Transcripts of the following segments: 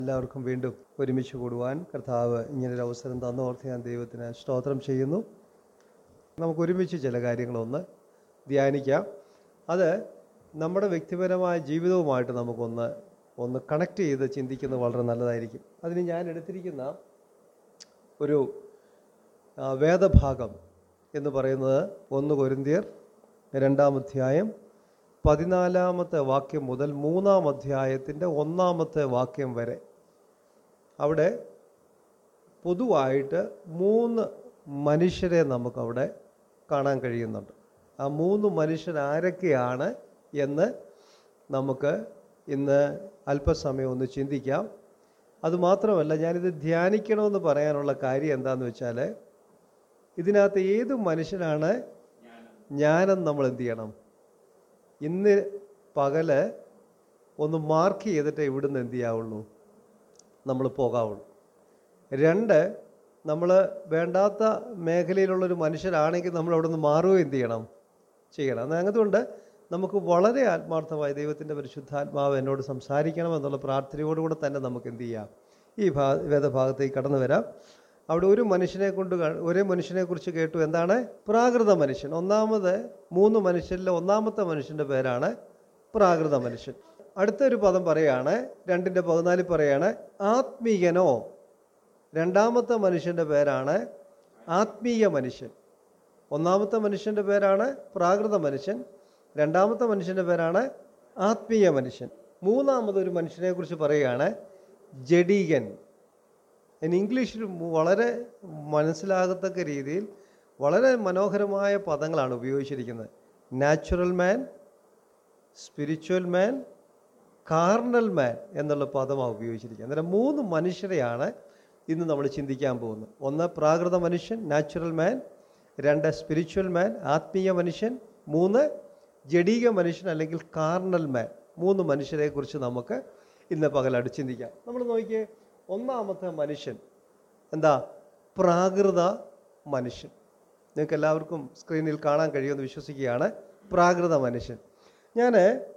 എല്ലാവർക്കും വീണ്ടും ഒരുമിച്ച് കൂടുവാൻ കർത്താവ് ഇങ്ങനൊരു അവസരം തന്നോർത്ത് ഞാൻ ദൈവത്തിന് സ്തോത്രം ചെയ്യുന്നു നമുക്ക് ഒരുമിച്ച് ചില കാര്യങ്ങളൊന്ന് ധ്യാനിക്കാം അത് നമ്മുടെ വ്യക്തിപരമായ ജീവിതവുമായിട്ട് നമുക്കൊന്ന് ഒന്ന് കണക്ട് ചെയ്ത് ചിന്തിക്കുന്നത് വളരെ നല്ലതായിരിക്കും അതിന് ഞാൻ എടുത്തിരിക്കുന്ന ഒരു ആ, വേദഭാഗം എന്ന് പറയുന്നത് ഒന്ന് കൊരിന്തിയർ രണ്ടാം അധ്യായം പതിനാലാമത്തെ വാക്യം മുതൽ മൂന്നാം അധ്യായത്തിൻ്റെ ഒന്നാമത്തെ വാക്യം വരെ അവിടെ പൊതുവായിട്ട് മൂന്ന് മനുഷ്യരെ നമുക്കവിടെ കാണാൻ കഴിയുന്നുണ്ട് ആ മൂന്ന് മനുഷ്യർ ആരൊക്കെയാണ് എന്ന് നമുക്ക് ഇന്ന് അല്പസമയം ഒന്ന് ചിന്തിക്കാം അതുമാത്രമല്ല ഞാനിത് ധ്യാനിക്കണമെന്ന് പറയാനുള്ള കാര്യം എന്താണെന്ന് വെച്ചാൽ ഇതിനകത്ത് ഏത് മനുഷ്യനാണ് ജ്ഞാനം നമ്മൾ എന്ത് ചെയ്യണം ഇന്ന് പകല് ഒന്ന് മാർക്ക് ചെയ്തിട്ട് ഇവിടുന്ന് എന്ത് ചെയ്യാവുള്ളൂ നമ്മൾ പോകാവുള്ളൂ രണ്ട് നമ്മൾ വേണ്ടാത്ത മേഖലയിലുള്ളൊരു മനുഷ്യരാണെങ്കിൽ നമ്മൾ അവിടെ നിന്ന് മാറുകയും എന്ത് ചെയ്യണം ചെയ്യണം അത് അതുകൊണ്ട് നമുക്ക് വളരെ ആത്മാർത്ഥമായി ദൈവത്തിൻ്റെ പരിശുദ്ധാത്മാവ് എന്നോട് സംസാരിക്കണം എന്നുള്ള പ്രാർത്ഥനയോടുകൂടെ തന്നെ നമുക്ക് എന്ത് ചെയ്യാം ഈ ഭാ വേദഭാഗത്തേക്ക് കടന്നു വരാം അവിടെ ഒരു മനുഷ്യനെ കൊണ്ട് ക- ഒരേ മനുഷ്യനെ കുറിച്ച് കേട്ടു എന്താണ് പ്രാകൃത മനുഷ്യൻ ഒന്നാമത് മൂന്ന് മനുഷ്യരിലെ ഒന്നാമത്തെ മനുഷ്യൻ്റെ പേരാണ് പ്രാകൃത മനുഷ്യൻ അടുത്തൊരു പദം പറയാണ് രണ്ടിൻ്റെ പതിനാലിൽ പറയാണ് ആത്മീയനോ രണ്ടാമത്തെ മനുഷ്യൻ്റെ പേരാണ് ആത്മീയ മനുഷ്യൻ ഒന്നാമത്തെ മനുഷ്യൻ്റെ പേരാണ് പ്രാകൃത മനുഷ്യൻ രണ്ടാമത്തെ മനുഷ്യൻ്റെ പേരാണ് ആത്മീയ മനുഷ്യൻ മൂന്നാമതൊരു മനുഷ്യനെ കുറിച്ച് പറയുകയാണ് ജഡീകൻ ഇൻ ഇംഗ്ലീഷിൽ വളരെ മനസ്സിലാകത്തക്ക രീതിയിൽ വളരെ മനോഹരമായ പദങ്ങളാണ് ഉപയോഗിച്ചിരിക്കുന്നത് natural man spiritual man carnal man എന്നുള്ള പദമാണ് ഉപയോഗിച്ചിരിക്കുന്നത് അന്നേരം മൂന്ന് മനുഷ്യരെയാണ് ഇന്ന് നമ്മൾ ചിന്തിക്കാൻ പോകുന്നത് ഒന്ന് പ്രാകൃത മനുഷ്യൻ നാച്ചുറൽ മാൻ രണ്ട് സ്പിരിച്വൽ മാൻ ആത്മീയ മനുഷ്യൻ മൂന്ന് ജഡീക മനുഷ്യൻ അല്ലെങ്കിൽ കാർണൽ മാൻ മൂന്ന് മനുഷ്യരെക്കുറിച്ച് നമുക്ക് ഇന്ന് പകലായിട്ട് ചിന്തിക്കാം നമ്മൾ നോക്കിയേ ഒന്നാമത്തെ മനുഷ്യൻ എന്താ പ്രാകൃത മനുഷ്യൻ നിങ്ങൾക്ക് എല്ലാവർക്കും സ്ക്രീനിൽ കാണാൻ കഴിയുമെന്ന് വിശ്വസിക്കുകയാണ് പ്രാകൃത മനുഷ്യൻ ഞാൻ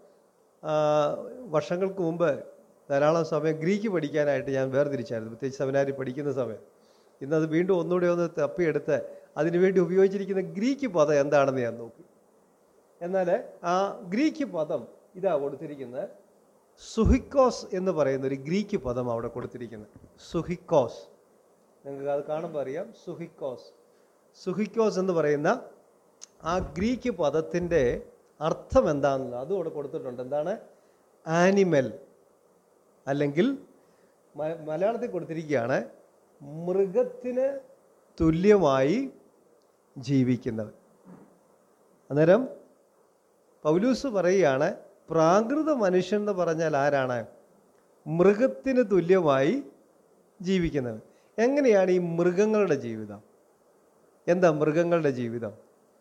വർഷങ്ങൾക്ക് മുമ്പ് ധാരാളം സമയം ഗ്രീക്ക് പഠിക്കാനായിട്ട് ഞാൻ വേർതിരിച്ചായിരുന്നു പ്രത്യേകിച്ച് സെമിനാരി പഠിക്കുന്ന സമയം ഇന്നത് വീണ്ടും ഒന്നുകൂടി ഒന്ന് തപ്പിയെടുത്ത് അതിനുവേണ്ടി ഉപയോഗിച്ചിരിക്കുന്ന ഗ്രീക്ക് പദം എന്താണെന്ന് ഞാൻ നോക്കി എന്നാൽ ആ ഗ്രീക്ക് പദം ഇതാ കൊടുത്തിരിക്കുന്നത് സുഹിക്കോസ് എന്ന് പറയുന്ന ഒരു ഗ്രീക്ക് പദം അവിടെ കൊടുത്തിരിക്കുന്നത് സുഹിക്കോസ് നിങ്ങൾക്ക് അത് കാണുമ്പോൾ അറിയാം സുഹിക്കോസ് സുഹിക്കോസ് എന്ന് പറയുന്ന ആ ഗ്രീക്ക് പദത്തിൻ്റെ അർത്ഥം എന്താണെന്ന് അതും അവിടെ കൊടുത്തിട്ടുണ്ട് എന്താണ് ആനിമൽ അല്ലെങ്കിൽ മ- മലയാളത്തിൽ കൊടുത്തിരിക്കുകയാണ് മൃഗത്തിന് തുല്യമായി ജീവിക്കുന്നവൻ അന്നേരം പൗലൂസ് പറയുകയാണ് പ്രാകൃത മനുഷ്യൻ എന്ന് പറഞ്ഞാൽ ആരാണ് മൃഗത്തിന് തുല്യമായി ജീവിക്കുന്നവൻ എങ്ങനെയാണ് ഈ മൃഗങ്ങളുടെ ജീവിതം എന്താ മൃഗങ്ങളുടെ ജീവിതം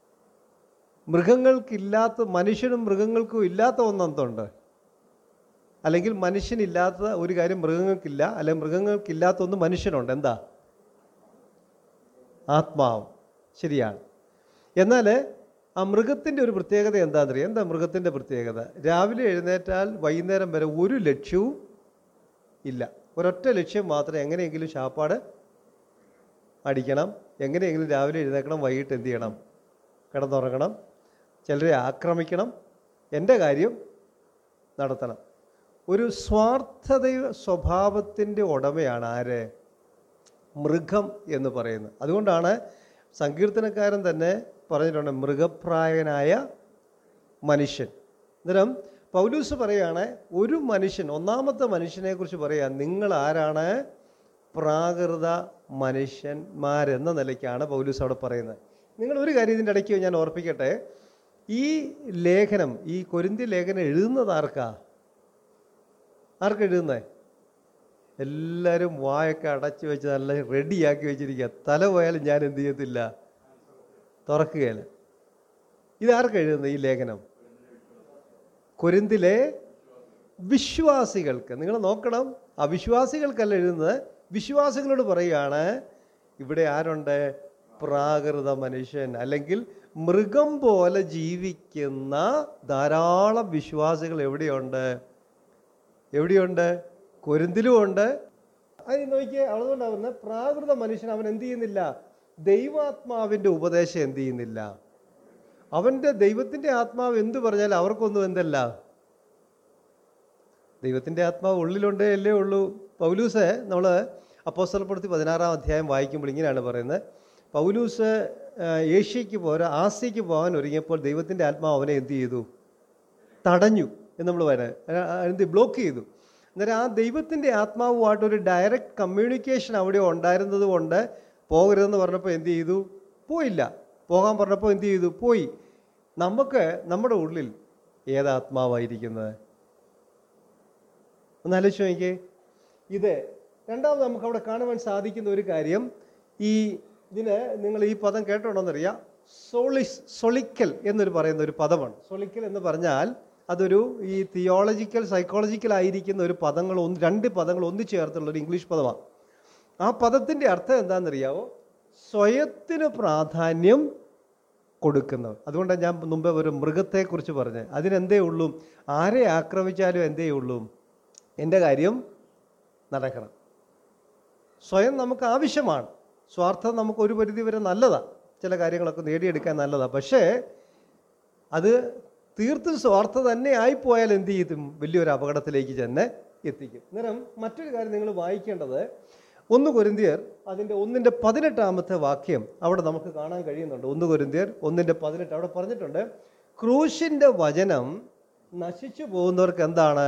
മൃഗങ്ങൾക്കില്ലാത്ത മനുഷ്യനും മൃഗങ്ങൾക്കും ഇല്ലാത്ത ഒന്നെന്തുണ്ട് അല്ലെങ്കിൽ മനുഷ്യനില്ലാത്ത ഒരു കാര്യം മൃഗങ്ങൾക്കില്ല അല്ലെങ്കിൽ മൃഗങ്ങൾക്കില്ലാത്ത ഒന്ന് മനുഷ്യനുണ്ട് എന്താ ആത്മാവ് ശരിയാണ് എന്നാൽ ആ മൃഗത്തിൻ്റെ ഒരു പ്രത്യേകത എന്താണെന്നറിയാം എന്താ മൃഗത്തിൻ്റെ പ്രത്യേകത രാവിലെ എഴുന്നേറ്റാൽ വൈകുന്നേരം വരെ ഒരു ലക്ഷ്യവും ഇല്ല ഒരൊറ്റ ലക്ഷ്യം മാത്രം എങ്ങനെയെങ്കിലും ശാപ്പാട് അടിക്കണം എങ്ങനെയെങ്കിലും രാവിലെ എഴുന്നേക്കണം വൈകിട്ട് എന്ത് ചെയ്യണം കിടന്നുറങ്ങണം ചിലരെ ആക്രമിക്കണം എൻ്റെ കാര്യം നടത്തണം ഒരു സ്വാർത്ഥത സ്വഭാവത്തിൻ്റെ ഉടമയാണ് ആര് മൃഗം എന്ന് പറയുന്നത് അതുകൊണ്ടാണ് സങ്കീർത്തനക്കാരൻ തന്നെ പറഞ്ഞിട്ടുണ്ട് മൃഗപ്രായനായ മനുഷ്യൻ അന്നേരം പൗലൂസ് പറയാണ് ഒരു മനുഷ്യൻ ഒന്നാമത്തെ മനുഷ്യനെ കുറിച്ച് പറയാ നിങ്ങൾ ആരാണ് പ്രാകൃത മനുഷ്യന്മാരെന്ന നിലയ്ക്കാണ് പൗലൂസ് അവിടെ പറയുന്നത് നിങ്ങൾ ഒരു കാര്യം ഇതിൻ്റെ ഇടയ്ക്ക് ഞാൻ ഓർപ്പിക്കട്ടെ ഈ ലേഖനം ഈ കൊരിന്തി ലേഖനം എഴുതുന്നത് ആർക്കാ ആർക്കാ എഴുതുന്നത് എല്ലാവരും വായൊക്കെ അടച്ചു വെച്ച് നല്ല റെഡിയാക്കി വെച്ചിരിക്കുക തല പോയാലും ഞാൻ എന്ത് ചെയ്യത്തില്ല തുറക്കുകയില്ല ഇതാർക്കാ എഴുതുന്നത് ഈ ലേഖനം കൊരിന്തിലെ വിശ്വാസികൾക്ക് നിങ്ങൾ നോക്കണം അവിശ്വാസികൾക്കല്ല എഴുതുന്നത് വിശ്വാസികളോട് പറയുകയാണ് ഇവിടെ ആരുണ്ട് പ്രാകൃത മനുഷ്യൻ അല്ലെങ്കിൽ മൃഗം പോലെ ജീവിക്കുന്ന ധാരാളം വിശ്വാസികൾ എവിടെയുണ്ട് എവിടെയുണ്ട് കൊരിന്തിലും ഉണ്ട് അത് നോക്കിയേ അതുകൊണ്ടാവുന്ന പ്രാകൃത മനുഷ്യൻ അവൻ എന്ത് ചെയ്യുന്നില്ല ദൈവാത്മാവിൻ്റെ ഉപദേശം എന്ത് ചെയ്യുന്നില്ല അവൻ്റെ ദൈവത്തിൻ്റെ ആത്മാവ് എന്തു പറഞ്ഞാൽ അവർക്കൊന്നും എന്തല്ല ദൈവത്തിൻ്റെ ആത്മാവ് ഉള്ളിലുണ്ടേ അല്ലേ ഉള്ളൂ പൗലൂസ് നമ്മൾ അപ്പോസ്തലപ്പെടുത്തി പതിനാറാം അധ്യായം വായിക്കുമ്പോൾ ഇങ്ങനെയാണ് പറയുന്നത് പൗലൂസ് ആ, ഏഷ്യയ്ക്ക് പോരാ ആസ്യയ്ക്ക് പോകാൻ ഒരുങ്ങിയപ്പോൾ ദൈവത്തിൻ്റെ ആത്മാവ് അവനെ എന്ത് ചെയ്തു തടഞ്ഞു എന്ന് നമ്മൾ പറയാം എന്ത് ബ്ലോക്ക് ചെയ്തു അന്നേരം ആ ദൈവത്തിൻ്റെ ആത്മാവുമായിട്ട് ഒരു ഡയറക്റ്റ് കമ്മ്യൂണിക്കേഷൻ അവിടെ ഉണ്ടായിരുന്നത് കൊണ്ട് പോകരുതെന്ന് പറഞ്ഞപ്പോൾ എന്ത് ചെയ്തു പോയില്ല പോകാൻ പറഞ്ഞപ്പോൾ എന്ത് ചെയ്തു പോയി നമുക്ക് നമ്മുടെ ഉള്ളിൽ ഏതാത്മാവായിരിക്കുന്നത് ഒന്ന് ആലോചിച്ച് നോക്കിയേ ഇത് രണ്ടാമത് നമുക്ക് അവിടെ കാണുവാൻ സാധിക്കുന്ന ഒരു കാര്യം ഈ ഇതിന് നിങ്ങൾ ഈ പദം കേട്ടോണ്ടെന്നറിയാം സോളിസ് സൊളിക്കൽ എന്നൊരു പറയുന്ന ഒരു പദമാണ് സൊളിക്കൽ എന്ന് പറഞ്ഞാൽ അതൊരു ഈ തിയോളജിക്കൽ സൈക്കോളജിക്കൽ ആയിരിക്കുന്ന ഒരു പദങ്ങൾ ഒന്ന് രണ്ട് പദങ്ങൾ ഒന്നു ചേർത്തുള്ള ഒരു ഇംഗ്ലീഷ് പദമാണ് ആ പദത്തിൻ്റെ അർത്ഥം എന്താണെന്നറിയാവോ സ്വയത്തിന് പ്രാധാന്യം കൊടുക്കുന്നവർ അതുകൊണ്ടാണ് ഞാൻ മുമ്പേ ഒരു മൃഗത്തെക്കുറിച്ച് പറഞ്ഞത് അതിനെന്തേ ഉള്ളൂ ആരെ ആക്രമിച്ചാലും എന്തേ ഉള്ളൂ എൻ്റെ കാര്യം നടക്കണം സ്വയം നമുക്ക് ആവശ്യമാണ് സ്വാർത്ഥം നമുക്ക് ഒരു പരിധി വരെ നല്ലതാണ് ചില കാര്യങ്ങളൊക്കെ നേടിയെടുക്കാൻ നല്ലതാണ് പക്ഷേ അത് തീർത്തും സ്വാർത്ഥ തന്നെ ആയിപ്പോയാൽ എന്ത് ചെയ്യും വലിയൊരു അപകടത്തിലേക്ക് തന്നെ എത്തിക്കും അന്നേരം മറ്റൊരു കാര്യം നിങ്ങൾ വായിക്കേണ്ടത് ഒന്ന് കൊരിന്തിയർ അതിൻ്റെ ഒന്നിൻ്റെ പതിനെട്ടാമത്തെ വാക്യം അവിടെ നമുക്ക് കാണാൻ കഴിയുന്നുണ്ട് ഒന്ന് കൊരിന്തിയർ ഒന്നിൻ്റെ പതിനെട്ട് അവിടെ പറഞ്ഞിട്ടുണ്ട് ക്രൂശിൻ്റെ വചനം നശിച്ചു പോകുന്നവർക്ക് എന്താണ്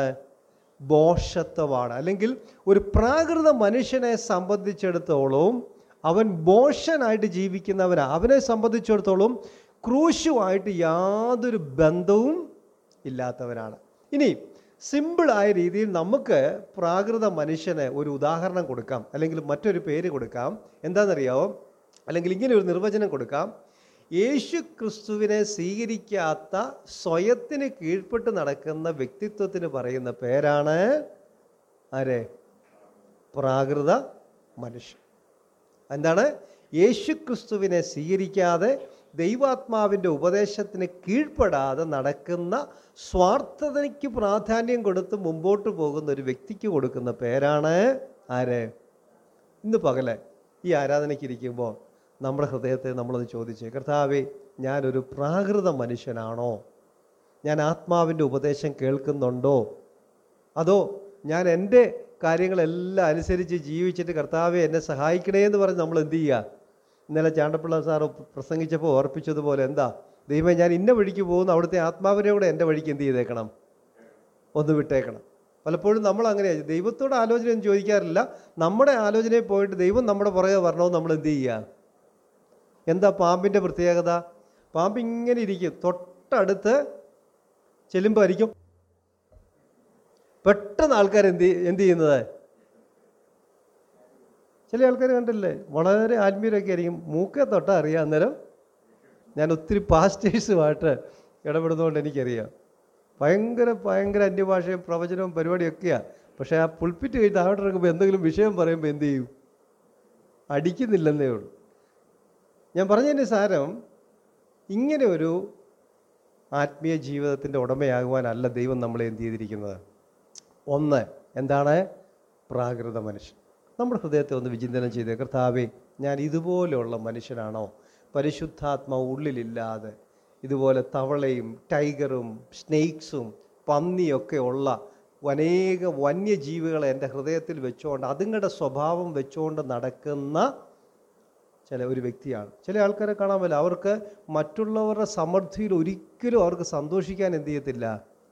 ബോഷത്വമാണ് അല്ലെങ്കിൽ ഒരു പ്രാകൃത മനുഷ്യനെ സംബന്ധിച്ചിടത്തോളം അവൻ ബോഷനായിട്ട് ജീവിക്കുന്നവനാണ് അവനെ സംബന്ധിച്ചിടത്തോളം ക്രൂശുമായിട്ട് യാതൊരു ബന്ധവും ഇല്ലാത്തവനാണ് ഇനി സിമ്പിളായ രീതിയിൽ നമുക്ക് പ്രാകൃത മനുഷ്യന് ഒരു ഉദാഹരണം കൊടുക്കാം അല്ലെങ്കിൽ മറ്റൊരു പേര് കൊടുക്കാം എന്താണെന്നറിയാവോ അല്ലെങ്കിൽ ഇങ്ങനെ ഒരു നിർവചനം കൊടുക്കാം യേശു ക്രിസ്തുവിനെ സ്വീകരിക്കാത്ത സ്വയത്തിന് കീഴ്പ്പെട്ട് നടക്കുന്ന വ്യക്തിത്വത്തിന് പറയുന്ന പേരാണ് ആരെ പ്രാകൃത മനുഷ്യൻ എന്താണ് യേശു ക്രിസ്തുവിനെ സ്വീകരിക്കാതെ ദൈവാത്മാവിൻ്റെ ഉപദേശത്തിന് കീഴ്പ്പെടാതെ നടക്കുന്ന സ്വാർത്ഥതയ്ക്ക് പ്രാധാന്യം കൊടുത്ത് മുമ്പോട്ട് പോകുന്ന ഒരു വ്യക്തിക്ക് കൊടുക്കുന്ന പേരാണ് ആര് ഇന്ന് പകലെ ഈ ആരാധനയ്ക്ക് ഇരിക്കുമ്പോൾ നമ്മുടെ ഹൃദയത്തെ നമ്മളത് ചോദിച്ചേ കർത്താവേ ഞാനൊരു പ്രാകൃത മനുഷ്യനാണോ ഞാൻ ആത്മാവിൻ്റെ ഉപദേശം കേൾക്കുന്നുണ്ടോ അതോ ഞാൻ എൻ്റെ കാര്യങ്ങളെല്ലാം അനുസരിച്ച് ജീവിച്ചിട്ട് കർത്താവെ എന്നെ സഹായിക്കണേ എന്ന് പറഞ്ഞ് നമ്മൾ എന്ത് ചെയ്യുക ഇന്നലെ ചാണ്ടപ്പിള്ള സാറ് പ്രസംഗിച്ചപ്പോൾ ഓർപ്പിച്ചതുപോലെ എന്താ ദൈവമേ ഞാൻ ഇന്ന വഴിക്ക് പോകുന്നു അവിടുത്തെ ആത്മാവിനെ കൂടെ എൻ്റെ വഴിക്ക് എന്ത് ചെയ്തേക്കണം ഒന്ന് വിട്ടേക്കണം പലപ്പോഴും നമ്മൾ അങ്ങനെയാണ് ദൈവത്തോട് ആലോചനയൊന്നും ചോദിക്കാറില്ല നമ്മുടെ ആലോചനയിൽ പോയിട്ട് ദൈവം നമ്മുടെ പുറകെ വരണമെന്ന് നമ്മൾ എന്ത് ചെയ്യുക എന്താ പാമ്പിൻ്റെ പ്രത്യേകത പാമ്പ് ഇങ്ങനെ ഇരിക്കും തൊട്ടടുത്ത് ചെല്ലുമ്പോൾ ആയിരിക്കും പെട്ടെന്ന് ആൾക്കാർ എന്ത് എന്ത് ചെയ്യുന്നത് ചില ആൾക്കാർ കണ്ടില്ലേ വളരെ ആത്മീയരൊക്കെ ആയിരിക്കും മൂക്കെ തൊട്ടാ അറിയാം അന്നേരം ഞാൻ ഒത്തിരി പാസ്റ്റേഴ്സുമായിട്ട് ഇടപെടുന്നതുകൊണ്ട് എനിക്കറിയാം ഭയങ്കര ഭയങ്കര അന്യഭാഷയും പ്രവചനവും പരിപാടിയൊക്കെയാണ് പക്ഷേ ആ പുൾപ്പിറ്റ് കഴിഞ്ഞ് താഴോട്ട് ഇറങ്ങുമ്പോൾ എന്തെങ്കിലും വിഷയം പറയുമ്പോൾ എന്ത് ചെയ്യും അടിക്കുന്നില്ലെന്നേ ഉള്ളൂ ഞാൻ പറഞ്ഞതിൻ്റെ സാരം ഇങ്ങനെ ഒരു ആത്മീയ ജീവിതത്തിൻ്റെ ഉടമയാകുവാനല്ല ദൈവം നമ്മളെ എന്ത് ചെയ്തിരിക്കുന്നത് ഒന്ന് എന്താണ് പ്രാകൃത മനുഷ്യൻ നമ്മുടെ ഹൃദയത്തെ ഒന്ന് വിചിന്തനം ചെയ്ത് കർത്താവേ ഞാൻ ഇതുപോലെയുള്ള മനുഷ്യനാണോ പരിശുദ്ധാത്മ ഉള്ളിലില്ലാതെ ഇതുപോലെ തവളയും ടൈഗറും സ്നേക്സും പന്നിയൊക്കെ ഉള്ള അനേക വന്യജീവികളെ എൻ്റെ ഹൃദയത്തിൽ വെച്ചുകൊണ്ട് അതുങ്ങളുടെ സ്വഭാവം വെച്ചുകൊണ്ട് നടക്കുന്ന ചില ഒരു വ്യക്തിയാണ് ചില ആൾക്കാരെ കാണാൻ പറ്റില്ല അവർക്ക് മറ്റുള്ളവരുടെ സമൃദ്ധിയിൽ ഒരിക്കലും അവർക്ക് സന്തോഷിക്കാൻ എന്ത് ചെയ്യത്തില്ല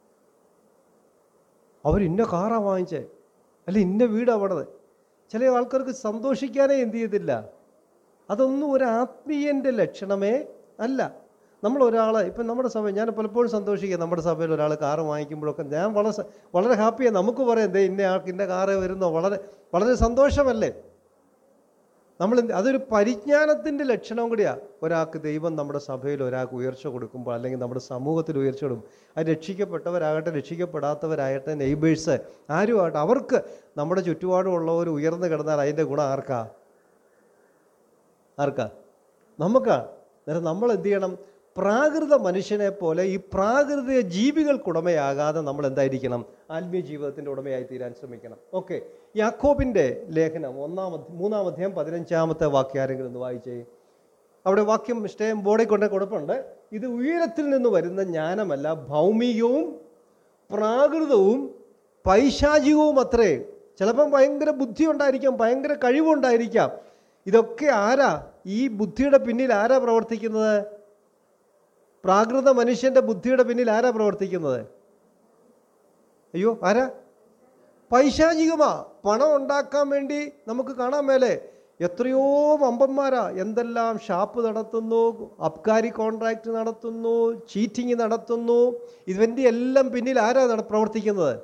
അവർ ഇന്ന കാറാ വാങ്ങിച്ചേ അല്ല ഇന്ന വീടാ പണത് ചില ആൾക്കാർക്ക് സന്തോഷിക്കാനേ എന്ത് ചെയ്യത്തില്ല അതൊന്നും ഒരു ആത്മീയൻ്റെ ലക്ഷണമേ അല്ല നമ്മൾ ഒരാളെ ഇപ്പം നമ്മുടെ സഭ ഞാൻ പലപ്പോഴും സന്തോഷിക്കുക നമ്മുടെ സഭയിൽ ഒരാൾ കാറ് വാങ്ങിക്കുമ്പോഴൊക്കെ ഞാൻ വളരെ സ- വളരെ ഹാപ്പിയാണ് നമുക്ക് പറയാം ദേ ഇന്ന ആൾക്ക് ഇന്ന കാറ് വരുന്നോ വളരെ വളരെ സന്തോഷമല്ലേ നമ്മൾ എന്ത് അതൊരു പരിജ്ഞാനത്തിൻ്റെ ലക്ഷണം കൂടിയാണ് ഒരാൾക്ക് ദൈവം നമ്മുടെ സഭയിൽ ഒരാൾക്ക് ഉയർച്ച കൊടുക്കുമ്പോൾ അല്ലെങ്കിൽ നമ്മുടെ സമൂഹത്തിൽ ഉയർച്ച കൊടുക്കും അത് രക്ഷിക്കപ്പെട്ടവരാകട്ടെ രക്ഷിക്കപ്പെടാത്തവരാകട്ടെ നെയ്ബേഴ്സ് ആരുമാകട്ടെ അവർക്ക് നമ്മുടെ ചുറ്റുപാടുമുള്ളവർ ഉയർന്നു കിടന്നാൽ അതിൻ്റെ ഗുണം ആർക്കാ ആർക്കാ നമുക്കാ അന്നേരം നമ്മൾ എന്ത് ചെയ്യണം പ്രാകൃത മനുഷ്യനെ പോലെ ഈ പ്രാകൃത ജീവികൾക്കുടമയാകാതെ നമ്മൾ എന്തായിരിക്കണം ആത്മീയ ജീവിതത്തിൻ്റെ ഉടമയായി തീരാൻ ശ്രമിക്കണം ഓക്കെ യാക്കോബിൻ്റെ ലേഖനം ഒന്നാം അധ്യ- മൂന്നാം അധ്യായം പതിനഞ്ചാമത്തെ വാക്യം ആരെങ്കിലും ഒന്ന് വായിച്ചേ അവിടെ വാക്യം ഇഷ്ടം ബോർഡിൽ കൊണ്ട് കൊടുപ്പുണ്ട് ഇത് ഉയരത്തിൽ നിന്ന് വരുന്ന ജ്ഞാനമല്ല ഭൗമികവും പ്രാകൃതവും പൈശാചികവും അത്രേ ചിലപ്പം ഭയങ്കര ബുദ്ധി ഉണ്ടായിരിക്കാം ഭയങ്കര കഴിവുണ്ടായിരിക്കാം ഇതൊക്കെ ആരാ ഈ ബുദ്ധിയുടെ പിന്നിൽ ആരാ പ്രവർത്തിക്കുന്നത് പ്രാകൃത മനുഷ്യന്റെ ബുദ്ധിയുടെ പിന്നിൽ ആരാ പ്രവർത്തിക്കുന്നത് അയ്യോ ആരാ പൈശാചികമാ പണം ഉണ്ടാക്കാൻ വേണ്ടി നമുക്ക് കാണാൻ മേലെ എത്രയോ വമ്പന്മാരാ എന്തെല്ലാം ഷാപ്പ് നടത്തുന്നു അബ്കാരി കോൺട്രാക്ട് നടത്തുന്നു ചീറ്റിംഗ് നടത്തുന്നു ഇതിൻ്റെ എല്ലാം പിന്നിൽ ആരാ നട പ്രവർത്തിക്കുന്നത്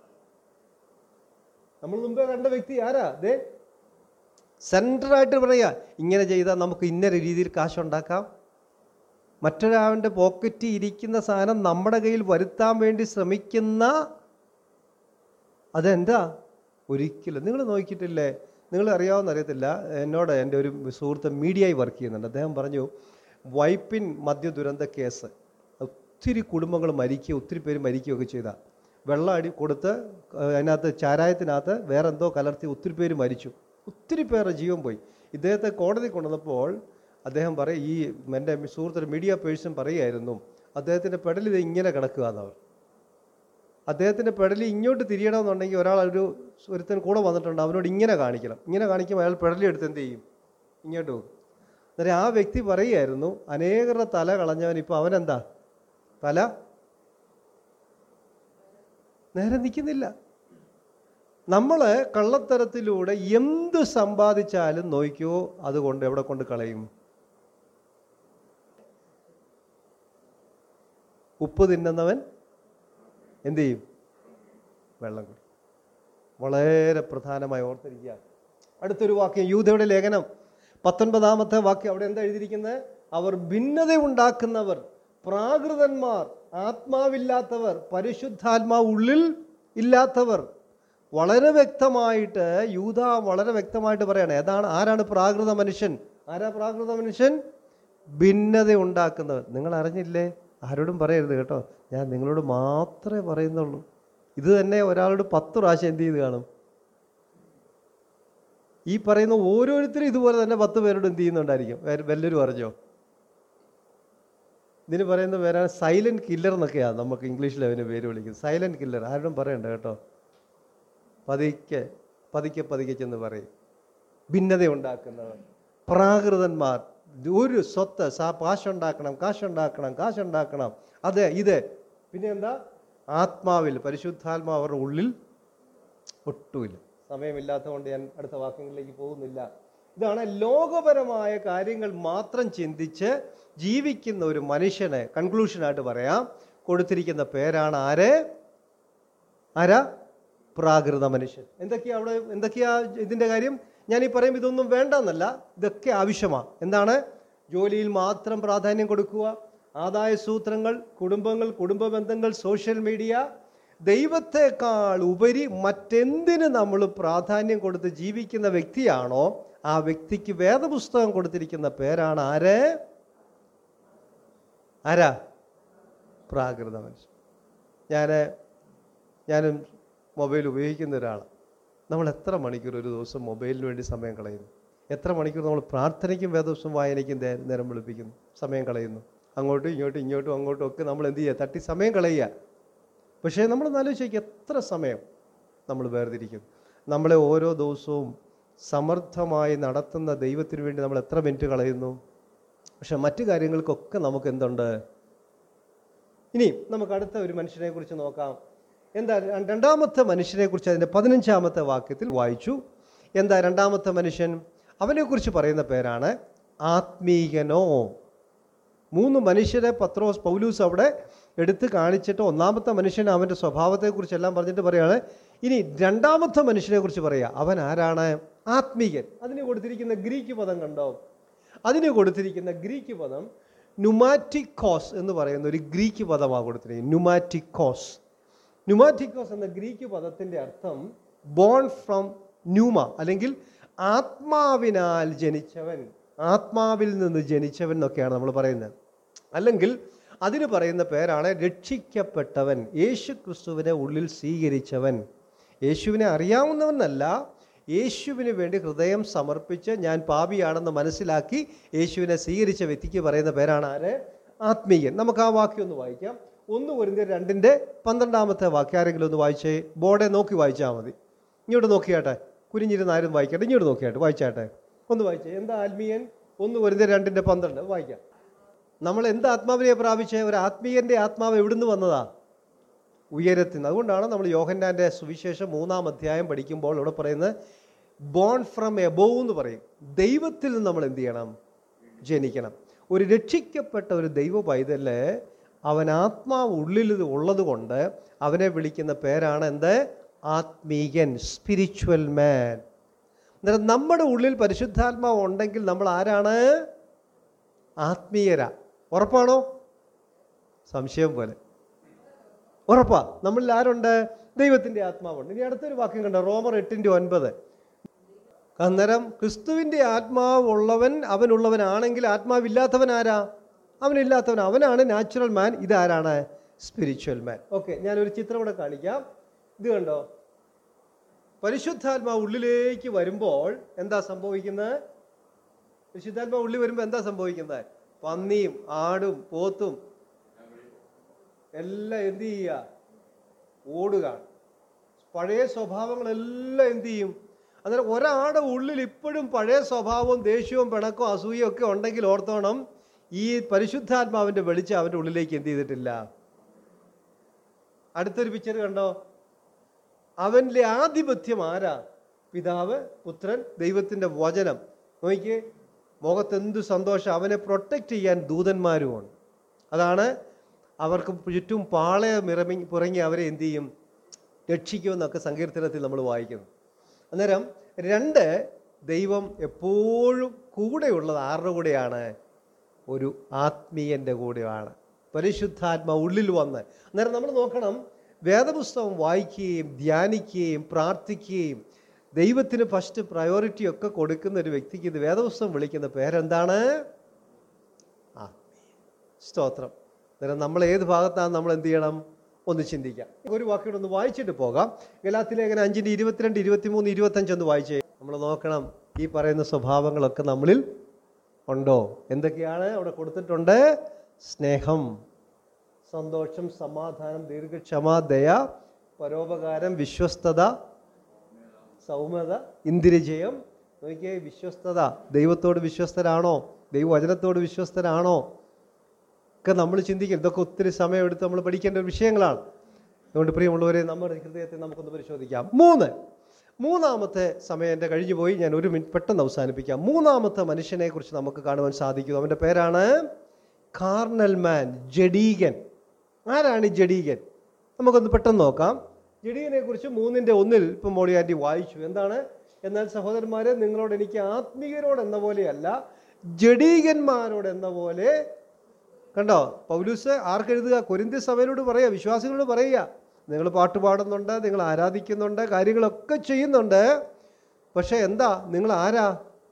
നമ്മൾ മുമ്പേ കണ്ട വ്യക്തി ആരാ ദേ സെൻട്രലായിട്ട് പറയുക ഇങ്ങനെ ചെയ്താൽ നമുക്ക് ഇന്ന രീതിയിൽ കാശുണ്ടാക്കാം മറ്റൊരാളുടെ പോക്കറ്റിൽ ഇരിക്കുന്ന സാധനം നമ്മുടെ കയ്യിൽ വരുത്താൻ വേണ്ടി ശ്രമിക്കുന്ന അതെന്താ ഒരിക്കലും നിങ്ങൾ നോക്കിയിട്ടില്ലേ നിങ്ങൾ അറിയാവുന്ന അറിയത്തില്ല എന്നോട് എൻ്റെ ഒരു സുഹൃത്ത് മീഡിയയിൽ വർക്ക് ചെയ്യുന്നുണ്ട് അദ്ദേഹം പറഞ്ഞു വൈപ്പിൻ മദ്യ ദുരന്ത കേസ് ഒത്തിരി കുടുംബങ്ങൾ മരിക്കുക ഒത്തിരി പേര് മരിക്കുകയൊക്കെ ചെയ്ത വെള്ളം അടി കൊടുത്ത് ഏഹ്, അതിനകത്ത് ചാരായത്തിനകത്ത് വേറെ എന്തോ കലർത്തി ഒത്തിരി പേര് മരിച്ചു ഒത്തിരി പേരുടെ ജീവൻ പോയി ഇദ്ദേഹത്തെ കോടതി കൊണ്ടുവന്നപ്പോൾ അദ്ദേഹം പറയും ഈ എൻ്റെ സുഹൃത്തൊരു മീഡിയ പേഴ്സൺ പറയുമായിരുന്നു അദ്ദേഹത്തിൻ്റെ പെടൽ ഇത് ഇങ്ങനെ കിടക്കുക എന്നവർ അദ്ദേഹത്തിൻ്റെ പെടലി ഇങ്ങോട്ട് തിരിയണമെന്നുണ്ടെങ്കിൽ ഒരാൾ ഒരു ഒരുത്തൻ കൂടെ വന്നിട്ടുണ്ട് അവനോട് ഇങ്ങനെ കാണിക്കണം ഇങ്ങനെ കാണിക്കുമ്പോൾ അയാൾ പെടലി എടുത്ത് എന്ത് ചെയ്യും ഇങ്ങോട്ട് പോകും അന്നേരം ആ വ്യക്തി പറയുമായിരുന്നു അനേകരുടെ തല കളഞ്ഞവൻ ഇപ്പോൾ അവനെന്താ തല നേരെ നിൽക്കുന്നില്ല നമ്മൾ കള്ളത്തരത്തിലൂടെ എന്ത് സമ്പാദിച്ചാലും നോക്കിയോ അതുകൊണ്ട് എവിടെ കൊണ്ട് കളയും ഉപ്പ് തിന്നുന്നവൻ എന്ത് ചെയ്യും വെള്ളം കുടി വളരെ പ്രധാനമായി ഓർത്തിരിക്കുക അടുത്തൊരു വാക്യം യൂതയുടെ ലേഖനം പത്തൊൻപതാമത്തെ വാക്യം അവിടെ എന്താ എഴുതിയിരിക്കുന്നത് അവർ ഭിന്നത ഉണ്ടാക്കുന്നവർ പ്രാകൃതന്മാർ ആത്മാവില്ലാത്തവർ പരിശുദ്ധാത്മാവ് ഉള്ളിൽ ഇല്ലാത്തവർ വളരെ വ്യക്തമായിട്ട് യൂത വളരെ വ്യക്തമായിട്ട് പറയാണ് ഏതാണ് ആരാണ് പ്രാകൃത മനുഷ്യൻ ആരാ പ്രാകൃത മനുഷ്യൻ ഭിന്നത ഉണ്ടാക്കുന്നവർ നിങ്ങൾ അറിഞ്ഞില്ലേ ആരോടും പറയരുത് കേട്ടോ ഞാൻ നിങ്ങളോട് മാത്രമേ പറയുന്നുള്ളൂ ഇത് തന്നെ ഒരാളോട് പത്ത് പ്രാവശ്യം എന്ത് ചെയ്ത് കാണും ഈ പറയുന്ന ഓരോരുത്തരും ഇതുപോലെ തന്നെ പത്ത് പേരോട് എന്ത് ചെയ്യുന്നുണ്ടായിരിക്കും വേ- വല്ലവരും അറിഞ്ഞോ ഇതിന് പറയുന്ന പേരാണ് സൈലന്റ് കില്ലർ എന്നൊക്കെയാണ് നമുക്ക് ഇംഗ്ലീഷിൽ അവന് പേര് വിളിക്കുന്നത് സൈലന്റ് കില്ലർ ആരോടും പറയണ്ട കേട്ടോ പതുക്കെ പതുക്കെ പതുക്കെ ചെന്ന് പറയും ഭിന്നത ഉണ്ടാക്കുന്നവർ പ്രാകൃതന്മാർ ഒരു സ്വത്ത് സാ കാശുണ്ടാക്കണം കാശുണ്ടാക്കണം കാശുണ്ടാക്കണം അതെ ഇത് പിന്നെ എന്താ ആത്മാവിൽ പരിശുദ്ധാത്മാവ് അവരുടെ ഉള്ളിൽ ഒട്ടുമില്ല സമയമില്ലാത്തതുകൊണ്ട് ഞാൻ അടുത്ത വാക്യങ്ങളിലേക്ക് പോകുന്നില്ല ഇതാണ് ലോകപരമായ കാര്യങ്ങൾ മാത്രം ചിന്തിച്ച് ജീവിക്കുന്ന ഒരു മനുഷ്യനെ കൺക്ലൂഷനായിട്ട് പറയാം കൊടുത്തിരിക്കുന്ന പേരാണ് ആരെ ആരാ പ്രാകൃത മനുഷ്യൻ എന്തൊക്കെയാ അവിടെ എന്തൊക്കെയാ ഇതിൻ്റെ കാര്യം ഞാൻ ഈ പറയും ഇതൊന്നും വേണ്ടെന്നല്ല ഇതൊക്കെ ആവശ്യമാണ് എന്താണ് ജോലിയിൽ മാത്രം പ്രാധാന്യം കൊടുക്കുക ആദായ സൂത്രങ്ങൾ കുടുംബങ്ങൾ കുടുംബ ബന്ധങ്ങൾ സോഷ്യൽ മീഡിയ ദൈവത്തെക്കാൾ ഉപരി മറ്റെന്തിന് നമ്മൾ പ്രാധാന്യം കൊടുത്ത് ജീവിക്കുന്ന വ്യക്തിയാണോ ആ വ്യക്തിക്ക് വേദപുസ്തകം കൊടുത്തിരിക്കുന്ന പേരാണ് ആര് ആരാ പ്രാകൃത മനുഷ്യൻ ഞാൻ ഞാനും മൊബൈൽ ഉപയോഗിക്കുന്ന ഒരാളാണ് നമ്മൾ എത്ര മണിക്കൂർ ഒരു ദിവസം മൊബൈലിന് വേണ്ടി സമയം കളയുന്നു എത്ര മണിക്കൂർ നമ്മൾ പ്രാർത്ഥനയ്ക്കും വേദവസം വായനയ്ക്കും നേ- നേരം വെളുപ്പിക്കുന്നു സമയം കളയുന്നു അങ്ങോട്ടും ഇങ്ങോട്ടും ഇങ്ങോട്ടും അങ്ങോട്ടും ഒക്കെ നമ്മൾ എന്ത് ചെയ്യുക തട്ടി സമയം കളയുക പക്ഷേ നമ്മൾ ആലോചിക്കുക എത്ര സമയം നമ്മൾ വേർതിരിക്കും നമ്മളെ ഓരോ ദിവസവും സമർത്ഥമായി നടത്തുന്ന ദൈവത്തിന് വേണ്ടി നമ്മൾ എത്ര മിനിറ്റ് കളയുന്നു പക്ഷെ മറ്റു കാര്യങ്ങൾക്കൊക്കെ നമുക്ക് എന്തുണ്ട് ഇനി നമുക്ക് അടുത്ത ഒരു മനുഷ്യനെ കുറിച്ച് നോക്കാം എന്താ ര- രണ്ടാമത്തെ മനുഷ്യനെ കുറിച്ച് അതിൻ്റെ പതിനഞ്ചാമത്തെ വാക്യത്തിൽ വായിച്ചു എന്താ രണ്ടാമത്തെ മനുഷ്യൻ അവനെക്കുറിച്ച് പറയുന്ന പേരാണ് ആത്മീകനോ മൂന്ന് മനുഷ്യരെ പത്രോസ് പൗലൂസ് അവിടെ എടുത്ത് കാണിച്ചിട്ട് ഒന്നാമത്തെ മനുഷ്യൻ അവൻ്റെ സ്വഭാവത്തെക്കുറിച്ചെല്ലാം പറഞ്ഞിട്ട് പറയാണ് ഇനി രണ്ടാമത്തെ മനുഷ്യനെ കുറിച്ച് പറയുക അവൻ ആരാണ് ആത്മീകൻ അതിന് കൊടുത്തിരിക്കുന്ന ഗ്രീക്ക് പദം കണ്ടോ അതിന് കൊടുത്തിരിക്കുന്ന ഗ്രീക്ക് പദം നുമാറ്റിക്കോസ് എന്ന് പറയുന്ന ഒരു ഗ്രീക്ക് പദമാണ് കൊടുത്തിരിക്കുന്നത് നുമാറ്റിക്കോസ് ന്യൂമാറ്റിക്കോസ് എന്ന ഗ്രീക്ക് പദത്തിൻ്റെ അർത്ഥം ബോൺ ഫ്രം ന്യൂമ അല്ലെങ്കിൽ ആത്മാവിനാൽ ജനിച്ചവൻ ആത്മാവിൽ നിന്ന് ജനിച്ചവൻ എന്നൊക്കെയാണ് നമ്മൾ പറയുന്നത് അല്ലെങ്കിൽ അതിന് പറയുന്ന പേരാണ് രക്ഷിക്കപ്പെട്ടവൻ യേശു ക്രിസ്തുവിനെ ഉള്ളിൽ സ്വീകരിച്ചവൻ യേശുവിനെ അറിയാവുന്നവനല്ല യേശുവിന് വേണ്ടി ഹൃദയം സമർപ്പിച്ച് ഞാൻ പാപിയാണെന്ന് മനസ്സിലാക്കി യേശുവിനെ സ്വീകരിച്ച വ്യക്തിക്ക് പറയുന്ന പേരാണ് ആര് ആത്മീയൻ നമുക്ക് ആ വാക്യം ഒന്ന് വായിക്കാം ഒന്ന് പൊരിന്തിയർ രണ്ടിൻ്റെ പന്ത്രണ്ടാമത്തെ വാക്യം ആരെങ്കിലും ഒന്ന് വായിച്ചേ ബോർഡെ നോക്കി വായിച്ചാൽ മതി ഇങ്ങോട്ട് നോക്കിയാട്ടെ കുനിഞ്ഞിരുന്ന് ആരും വായിക്കട്ടെ ഇങ്ങോട്ട് നോക്കിയാട്ടെ വായിച്ചാട്ടെ ഒന്ന് വായിച്ചേ എന്താ ആത്മീയൻ ഒന്ന് പൊരിന്തിയർ രണ്ടിൻ്റെ പന്ത്രണ്ട് വായിക്കാം നമ്മൾ എന്ത് ആത്മാവിനെ പ്രാപിച്ച ഒരു ആത്മീയൻ്റെ ആത്മാവ് എവിടുന്ന് വന്നതാ ഉയരത്തിൽ നിന്ന് അതുകൊണ്ടാണ് നമ്മൾ യോഹന്നാൻ്റെ സുവിശേഷം മൂന്നാം അധ്യായം പഠിക്കുമ്പോൾ ഇവിടെ പറയുന്നത് ബോൺ ഫ്രം എബോവ് എന്ന് പറയും ദൈവത്തിൽ നിന്ന് നമ്മൾ എന്ത് ചെയ്യണം ജനിക്കണം ഒരു രക്ഷിക്കപ്പെട്ട ഒരു ദൈവ പൈതല് അവൻ ആത്മാവ് ഉള്ളിൽ ഉള്ളത് കൊണ്ട് അവനെ വിളിക്കുന്ന പേരാണ് എന്ത് ആത്മീയൻ സ്പിരിച്വൽ മാൻ അന്നേരം നമ്മുടെ ഉള്ളിൽ പരിശുദ്ധാത്മാവ് ഉണ്ടെങ്കിൽ നമ്മൾ ആരാണ് ആത്മീയരാ ഉറപ്പാണോ സംശയം പോലെ ഉറപ്പാ നമ്മളിൽ ആരുണ്ട് ദൈവത്തിൻ്റെ ആത്മാവുണ്ട് ഇനി അടുത്തൊരു വാക്യം കണ്ടോ റോമർ എട്ടിൻ്റെ ഒൻപത് അന്നേരം ക്രിസ്തുവിൻ്റെ ആത്മാവുള്ളവൻ അവനുള്ളവനാണെങ്കിൽ ആത്മാവില്ലാത്തവൻ ആരാ അവനില്ലാത്തവൻ അവനാണ് നാച്ചുറൽ മാൻ ഇതാരാണ് സ്പിരിച്വൽ മാൻ ഓക്കെ ഞാനൊരു ചിത്രം ഇവിടെ കാണിക്കാം ഇത് കണ്ടോ പരിശുദ്ധാത്മാവ് ഉള്ളിലേക്ക് വരുമ്പോൾ എന്താ സംഭവിക്കുന്നത് പരിശുദ്ധാത്മാവ് ഉള്ളിൽ വരുമ്പോൾ എന്താ സംഭവിക്കുന്നത് പന്നിയും ആടും പോത്തും എല്ലാം എന്ത് ചെയ്യുക ഓടുക പഴയ സ്വഭാവങ്ങളെല്ലാം എന്ത് ചെയ്യും അന്നേരം ഒരാളുടെ ഉള്ളിൽ ഇപ്പോഴും പഴയ സ്വഭാവവും ദേഷ്യവും പിണക്കവും അസൂയയും ഒക്കെ ഉണ്ടെങ്കിൽ ഓർത്തോണം ഈ പരിശുദ്ധാത്മാവിന്റെ വെളിച്ചം അവന്റെ ഉള്ളിലേക്ക് എന്ത് ചെയ്തിട്ടില്ല അടുത്തൊരു പിക്ചർ കണ്ടോ അവനിലെ ആധിപത്യം ആരാ പിതാവ് പുത്രൻ ദൈവത്തിന്റെ വചനം നോക്കിയേ മുഖത്ത് എന്ത് സന്തോഷം അവനെ പ്രൊട്ടക്റ്റ് ചെയ്യാൻ ദൂതന്മാരുമുണ്ട് അതാണ് അവർക്ക് ചുറ്റും പാളയം ഇറങ്ങി പുറങ്ങി അവരെ എന്ത് ചെയ്യും രക്ഷിക്കുമെന്നൊക്കെ സങ്കീർത്തനത്തിൽ നമ്മൾ വായിക്കുന്നു അന്നേരം രണ്ട് ദൈവം എപ്പോഴും കൂടെയുള്ളത് ആരുടെ കൂടെയാണ് ഒരു ആത്മീയൻ്റെ കൂടെയാണ് പരിശുദ്ധാത്മ ഉള്ളിൽ വന്ന് അന്നേരം നമ്മൾ നോക്കണം വേദപുസ്തകം വായിക്കുകയും ധ്യാനിക്കുകയും പ്രാർത്ഥിക്കുകയും ദൈവത്തിന് ഫസ്റ്റ് പ്രയോറിറ്റി ഒക്കെ കൊടുക്കുന്ന ഒരു വ്യക്തിക്ക് ഇത് വേദപുസ്തകം വിളിക്കുന്ന പേരെന്താണ് ആത്മീയ സ്തോത്രം അന്നേരം നമ്മൾ ഏത് ഭാഗത്താണ് നമ്മൾ എന്ത് ചെയ്യണം ഒന്ന് ചിന്തിക്കാം ഒരു വാക്കിയോട് ഒന്ന് വായിച്ചിട്ട് പോകാം ഗലാത്തിലേഖനം അഞ്ചിൻ്റെ ഇരുപത്തിരണ്ട് ഇരുപത്തിമൂന്ന് ഇരുപത്തഞ്ച് ഒന്ന് വായിച്ചേ നമ്മൾ നോക്കണം ഈ പറയുന്ന സ്വഭാവങ്ങളൊക്കെ നമ്മളിൽ ഉണ്ടോ എന്തൊക്കെയാണ് അവിടെ കൊടുത്തിട്ടുണ്ട് സ്നേഹം സന്തോഷം സമാധാനം ദീർഘക്ഷമ ദയ പരോപകാരം വിശ്വസ്തത സൗമ്യത ഇന്ദ്രിജയം നോക്കിയേ വിശ്വസ്തത ദൈവത്തോട് വിശ്വസ്തരാണോ ദൈവവചനത്തോട് വിശ്വസ്തരാണോ ഒക്കെ നമ്മൾ ചിന്തിക്കും ഇതൊക്കെ ഒത്തിരി സമയമെടുത്ത് നമ്മൾ പഠിക്കേണ്ട ഒരു വിഷയങ്ങളാണ് അതുകൊണ്ട് പ്രിയമുള്ളവരെ നമ്മുടെ ഹൃദയത്തെ നമുക്കൊന്ന് പരിശോധിക്കാം മൂന്ന് മൂന്നാമത്തെ സമയം എൻ്റെ കഴിഞ്ഞു പോയി ഞാൻ ഒരു മിനിറ്റ് പെട്ടെന്ന് അവസാനിപ്പിക്കാം മൂന്നാമത്തെ മനുഷ്യനെ കുറിച്ച് നമുക്ക് കാണുവാൻ സാധിക്കും അവൻ്റെ പേരാണ് കാർണൽ മാൻ ജഡീകൻ ആരാണ് ഈ ജഡീകൻ നമുക്കൊന്ന് പെട്ടെന്ന് നോക്കാം ജഡീകനെ കുറിച്ച് മൂന്നിൻ്റെ ഒന്നിൽ ഇപ്പം മോളി ആൻറ്റി വായിച്ചു എന്താണ് എന്നാൽ സഹോദരന്മാരെ നിങ്ങളോട് എനിക്ക് ആത്മീയരോട് എന്ന പോലെയല്ല ജഡീകന്മാരോട് എന്ന പോലെ കണ്ടോ പൗലൂസ് ആർക്കെഴുതുക കൊരിന്തി സഭയോട് പറയുക വിശ്വാസികളോട് പറയുക നിങ്ങൾ പാട്ട് പാടുന്നുണ്ട് നിങ്ങൾ ആരാധിക്കുന്നുണ്ട് കാര്യങ്ങളൊക്കെ ചെയ്യുന്നുണ്ട് പക്ഷെ എന്താ നിങ്ങൾ ആരാ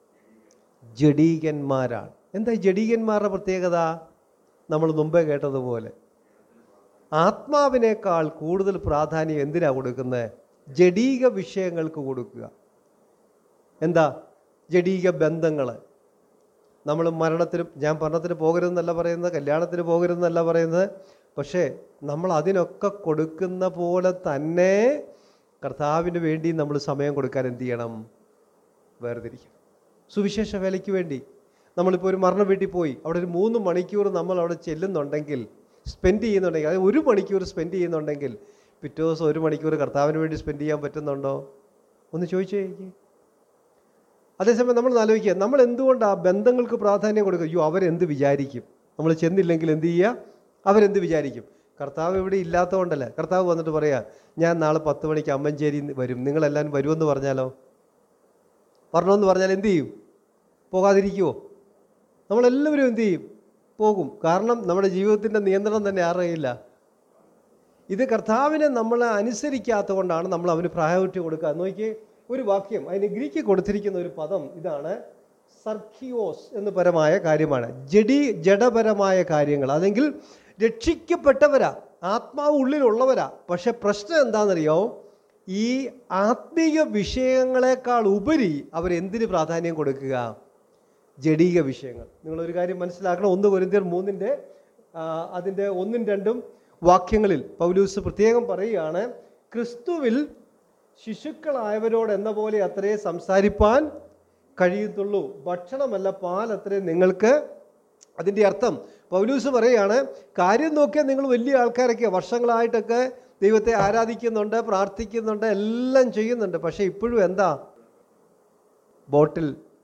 ജഡീകന്മാരാണ് എന്താ ഈ ജഡീകന്മാരുടെ പ്രത്യേകത നമ്മൾ മുമ്പേ കേട്ടതുപോലെ ആത്മാവിനേക്കാൾ കൂടുതൽ പ്രാധാന്യം എന്തിനാ കൊടുക്കുന്നത് ജഡീക വിഷയങ്ങൾക്ക് കൊടുക്കുക എന്താ ജഡീക ബന്ധങ്ങൾ നമ്മൾ മരണത്തിന് ഞാൻ മരണത്തിന് പോകരുതെന്നല്ല പറയുന്നത് കല്യാണത്തിന് പോകരുതെന്നല്ല പറയുന്നത് പക്ഷേ നമ്മൾ അതിനൊക്കെ കൊടുക്കുന്ന പോലെ തന്നെ കർത്താവിന് വേണ്ടി നമ്മൾ സമയം കൊടുക്കാൻ എന്ത് ചെയ്യണം വേർതിരിക്കണം സുവിശേഷ വേലയ്ക്ക് വേണ്ടി നമ്മളിപ്പോൾ ഒരു മരണ വീട്ടിൽ പോയി അവിടെ ഒരു മൂന്ന് മണിക്കൂർ നമ്മൾ അവിടെ ചെല്ലുന്നുണ്ടെങ്കിൽ സ്പെൻഡ് ചെയ്യുന്നുണ്ടെങ്കിൽ അതായത് ഒരു മണിക്കൂർ സ്പെൻഡ് ചെയ്യുന്നുണ്ടെങ്കിൽ പിറ്റേ ദിവസം ഒരു മണിക്കൂർ കർത്താവിന് വേണ്ടി സ്പെൻഡ് ചെയ്യാൻ പറ്റുന്നുണ്ടോ ഒന്ന് ചോദിച്ചേ എനിക്ക് അതേസമയം നമ്മൾ ആലോചിക്കുക നമ്മൾ എന്തുകൊണ്ട് ആ ബന്ധങ്ങൾക്ക് പ്രാധാന്യം കൊടുക്കുക അയ്യോ അവരെന്ത് വിചാരിക്കും നമ്മൾ ചെന്നില്ലെങ്കിൽ എന്ത് ചെയ്യുക അവരെന്ത് വിചാരിക്കും കർത്താവ് ഇവിടെ ഇല്ലാത്തതുകൊണ്ടല്ലേ കർത്താവ് വന്നിട്ട് പറയാ ഞാൻ നാളെ പത്ത് മണിക്ക് അമ്മഞ്ചേരി വരും നിങ്ങളെല്ലാവരും വരുമെന്ന് പറഞ്ഞാലോ പറഞ്ഞോന്ന് പറഞ്ഞാൽ എന്ത് ചെയ്യും പോകാതിരിക്കുമോ നമ്മളെല്ലാവരും എന്ത് ചെയ്യും പോകും കാരണം നമ്മുടെ ജീവിതത്തിൻ്റെ നിയന്ത്രണം തന്നെ ആരുടെയില്ല ഇത് കർത്താവിനെ നമ്മൾ അനുസരിക്കാത്ത കൊണ്ടാണ് നമ്മൾ അവന് പ്രായോറിറ്റി കൊടുക്കുക നോക്കിയേ ഒരു വാക്യം അതിന് ഗ്രീക്ക് കൊടുത്തിരിക്കുന്ന ഒരു പദം ഇതാണ് സർക്കിയോസ് എന്ന് പരമായ കാര്യമാണ് ജഡി ജഡപരമായ കാര്യങ്ങൾ അല്ലെങ്കിൽ രക്ഷിക്കപ്പെട്ടവരാ ആത്മാവ് ഉള്ളിലുള്ളവരാ പക്ഷെ പ്രശ്നം എന്താണെന്നറിയോ ഈ ആത്മീയ വിഷയങ്ങളെക്കാൾ ഉപരി അവരെന്തിന് പ്രാധാന്യം കൊടുക്കുക ജഡീക വിഷയങ്ങൾ നിങ്ങളൊരു കാര്യം മനസ്സിലാക്കണം ഒന്ന് കൊരിന്തിയർ മൂന്നിൻ്റെ അതിൻ്റെ ഒന്നും രണ്ടും വാക്യങ്ങളിൽ പൗലൂസ് പ്രത്യേകം പറയുകയാണ് ക്രിസ്തുവിൽ ശിശുക്കളായവരോട് എന്ന പോലെ അത്രേ സംസാരിപ്പാൻ കഴിയത്തുള്ളൂ ഭക്ഷണമല്ല പാൽ അത്രേ നിങ്ങൾക്ക് അതിൻ്റെ അർത്ഥം പൗലൂസ് പറയുകയാണ് കാര്യം നോക്കിയാൽ നിങ്ങൾ വലിയ ആൾക്കാരൊക്കെ വർഷങ്ങളായിട്ടൊക്കെ ദൈവത്തെ ആരാധിക്കുന്നുണ്ട് പ്രാർത്ഥിക്കുന്നുണ്ട് എല്ലാം ചെയ്യുന്നുണ്ട് പക്ഷേ ഇപ്പോഴും എന്താ ബോട്ടിൽ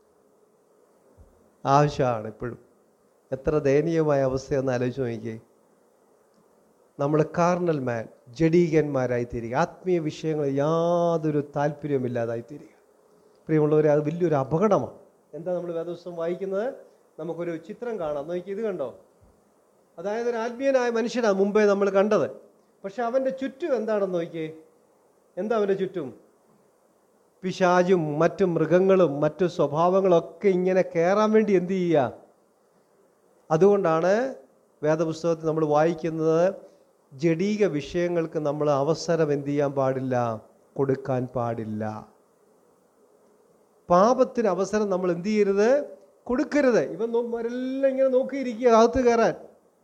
ആവശ്യമാണ് ഇപ്പോഴും എത്ര ദയനീയമായ അവസ്ഥയെന്ന് ആലോചിച്ച് നോക്കിയേ നമ്മൾ കാർണൽ മാൻ ജഡീകന്മാരായി തീരുക ആത്മീയ വിഷയങ്ങൾ യാതൊരു താല്പര്യമില്ലാതായി തീരുക പ്രിയമുള്ളവരെ അത് വലിയൊരു അപകടമാണ് എന്താ നമ്മൾ വേദവസ്വം വായിക്കുന്നത് നമുക്കൊരു ചിത്രം കാണാം നോക്കി ഇത് കണ്ടോ അതായത് ഒരു ആത്മീയനായ മനുഷ്യനാണ് മുമ്പേ നമ്മൾ കണ്ടത് പക്ഷെ അവൻ്റെ ചുറ്റും എന്താണെന്ന് നോക്കിയേ എന്താ അവൻ്റെ ചുറ്റും പിശാചും മറ്റു മൃഗങ്ങളും മറ്റു സ്വഭാവങ്ങളൊക്കെ ഇങ്ങനെ കയറാൻ വേണ്ടി എന്ത് ചെയ്യുക അതുകൊണ്ടാണ് വേദപുസ്തകത്തിൽ നമ്മൾ വായിക്കുന്നത് ജഡീക വിഷയങ്ങൾക്ക് നമ്മൾ അവസരം എന്ത് ചെയ്യാൻ പാടില്ല കൊടുക്കാൻ പാടില്ല പാപത്തിന് അവസരം നമ്മൾ എന്ത് ചെയ്യരുത് കൊടുക്കരുത് ഇവൻ എല്ലാം ഇങ്ങനെ നോക്കിയിരിക്കുക അകത്ത് കയറാൻ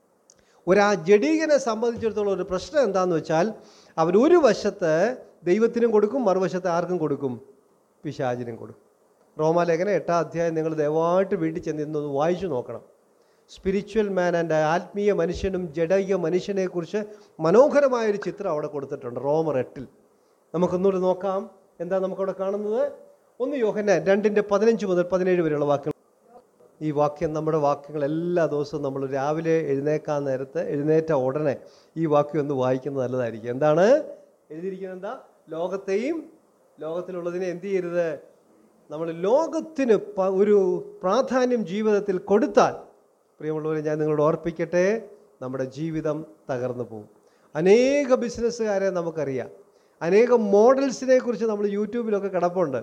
ഒരാ ജഡീകനെ സംബന്ധിച്ചിടത്തോളം ഒരു പ്രശ്നം എന്താണെന്ന് വെച്ചാൽ അവൻ ഒരു വശത്ത് ദൈവത്തിനും കൊടുക്കും മറുവശത്ത് ആർക്കും കൊടുക്കും പിശാചിനും കൊടുക്കും റോമാലേഖന എട്ടാം അധ്യായം നിങ്ങൾ ദയവായിട്ട് വീട്ടിൽ ചെന്ന് ഇന്നൊന്ന് വായിച്ചു നോക്കണം സ്പിരിച്വൽ മാൻ ആൻഡ് ആത്മീയ മനുഷ്യനും ജഡൈക മനുഷ്യനെക്കുറിച്ച് മനോഹരമായൊരു ചിത്രം അവിടെ കൊടുത്തിട്ടുണ്ട് റോമർ എട്ടിൽ നമുക്കൊന്നുകൂടി നോക്കാം എന്താ നമുക്കവിടെ കാണുന്നത് ഒന്ന് യോഹന്നാൻ രണ്ടിൻ്റെ പതിനഞ്ച് മുതൽ പതിനേഴ് വരെയുള്ള വാക്യങ്ങൾ ഈ വാക്യം നമ്മുടെ വാക്യങ്ങൾ എല്ലാ ദിവസവും നമ്മൾ രാവിലെ എഴുന്നേക്കാൻ നേരത്ത് എഴുന്നേറ്റ ഉടനെ ഈ വാക്യം ഒന്ന് വായിക്കുന്നത് നല്ലതായിരിക്കും എന്താണ് എഴുതിയിരിക്കുന്നത് എന്താ ലോകത്തെയും ലോകത്തിലുള്ളതിനെ എന്ത് ചെയ്യരുത് നമ്മൾ ലോകത്തിന് പ- ഒരു പ്രാധാന്യം ജീവിതത്തിൽ കൊടുത്താൽ പ്രിയമുള്ളവരെ ഞാൻ നിങ്ങളോട് ഓർപ്പിക്കട്ടെ നമ്മുടെ ജീവിതം തകർന്നു പോകും അനേക ബിസിനസ്സുകാരെ നമുക്കറിയാം അനേകം മോഡൽസിനെ കുറിച്ച് നമ്മൾ യൂട്യൂബിലൊക്കെ കിടപ്പുണ്ട്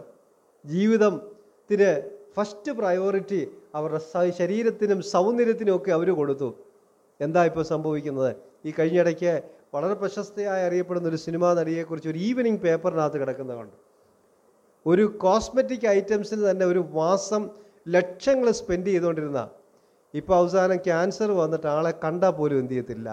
ജീവിതത്തിന് ഫസ്റ്റ് പ്രയോറിറ്റി അവരുടെ സ- ശരീരത്തിനും സൗന്ദര്യത്തിനും ഒക്കെ അവർ കൊടുത്തു എന്താ ഇപ്പോൾ സംഭവിക്കുന്നത് ഈ കഴിഞ്ഞിടയ്ക്ക് വളരെ പ്രശസ്തയായി അറിയപ്പെടുന്ന ഒരു സിനിമാ നടിയെക്കുറിച്ച് ഒരു ഈവനിങ് പേപ്പറിനകത്ത് കിടക്കുന്നത് കണ്ടു ഒരു കോസ്മെറ്റിക് ഐറ്റംസിന് തന്നെ ഒരു മാസം ലക്ഷങ്ങൾ സ്പെൻഡ് ചെയ്തുകൊണ്ടിരുന്ന ഇപ്പോൾ അവസാനം ക്യാൻസർ വന്നിട്ട് ആളെ കണ്ടാൽ പോലും എന്ത് ചെയ്യത്തില്ല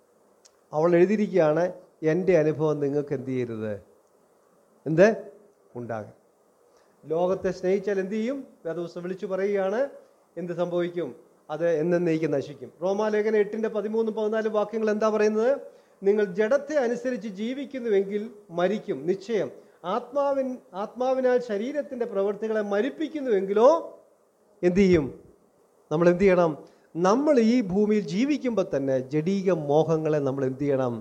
അവൾ എഴുതിയിരിക്കുകയാണ് എൻ്റെ അനുഭവം നിങ്ങൾക്ക് എന്ത് ചെയ്യരുത് എന്ത് ഉണ്ടാകും ലോകത്തെ സ്നേഹിച്ചാൽ എന്ത് ചെയ്യും വേദവസ്തം വിളിച്ചു പറയുകയാണ് എന്ത് സംഭവിക്കും അത് എന്നേക്ക് നശിക്കും റോമാലേഖന എട്ടിൻ്റെ പതിമൂന്ന് പതിനാല് വാക്യങ്ങൾ എന്താ പറയുന്നത് നിങ്ങൾ ജഡത്തെ അനുസരിച്ച് ജീവിക്കുന്നുവെങ്കിൽ മരിക്കും നിശ്ചയം ആത്മാവിൻ ആത്മാവിനാൽ ശരീരത്തിൻ്റെ പ്രവൃത്തികളെ മരിപ്പിക്കുന്നുവെങ്കിലോ എന്ത് ചെയ്യും നമ്മൾ എന്ത് ചെയ്യണം നമ്മൾ ഈ ഭൂമിയിൽ ജീവിക്കുമ്പോൾ തന്നെ ജഡീക മോഹങ്ങളെ നമ്മൾ എന്ത് ചെയ്യണം